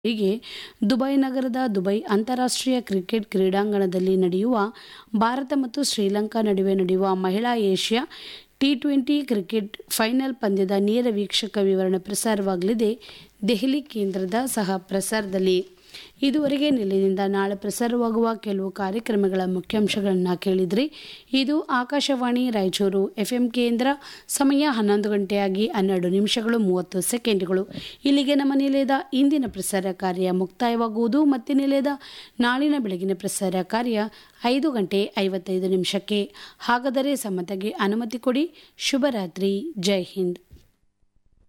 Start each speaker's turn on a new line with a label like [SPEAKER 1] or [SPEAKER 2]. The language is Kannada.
[SPEAKER 1] ಹೀಗೆ ದುಬೈ ನಗರದ ದುಬೈ ಅಂತಾರಾಷ್ಟ್ರೀಯ ಕ್ರಿಕೆಟ್ ಕ್ರೀಡಾಂಗಣದಲ್ಲಿ ನಡೆಯುವ ಭಾರತ ಮತ್ತು ಶ್ರೀಲಂಕಾ ನಡುವೆ ನಡೆಯುವ ಮಹಿಳಾ Asia T twenty cricket final ಪಂದ್ಯದ ನೇರ ವೀಕ್ಷಕ ವಿವರಣೆ ಪ್ರಸಾರವಾಗಲಿದೆ ದೆಹಲಿ ಕೇಂದ್ರದ ಸಹ ಪ್ರಸಾರದಲ್ಲಿ ಇದುವರೆಗೆ ನಿಲಯದಿಂದ ನಾಳೆ ಪ್ರಸಾರವಾಗುವ ಕೆಲವು ಕಾರ್ಯಕ್ರಮಗಳ ಮುಖ್ಯಾಂಶಗಳನ್ನು ಕೇಳಿದ್ರಿ ಇದು ಆಕಾಶವಾಣಿ ರಾಯಚೂರು ಎಫ್ಎಂ ಕೇಂದ್ರ ಸಮಯ ಹನ್ನೊಂದು ಗಂಟೆಯಾಗಿ ಹನ್ನೆರಡು ನಿಮಿಷಗಳು ಮೂವತ್ತು ಸೆಕೆಂಡ್ಗಳು ಇಲ್ಲಿಗೆ ನಮ್ಮ ನಿಲಯದ ಇಂದಿನ ಪ್ರಸಾರ ಕಾರ್ಯ ಮುಕ್ತಾಯವಾಗುವುದು ಮತ್ತೆ ನಿಲಯದ ನಾಳಿನ ಬೆಳಗಿನ ಪ್ರಸಾರ ಕಾರ್ಯ ಐದು ಗಂಟೆ ಐವತ್ತೈದು ನಿಮಿಷಕ್ಕೆ ಹಾಗಾದರೆ ಸಮ್ಮತಿಗೆ ಅನುಮತಿ ಕೊಡಿ ಶುಭರಾತ್ರಿ ಜೈ ಹಿಂದ್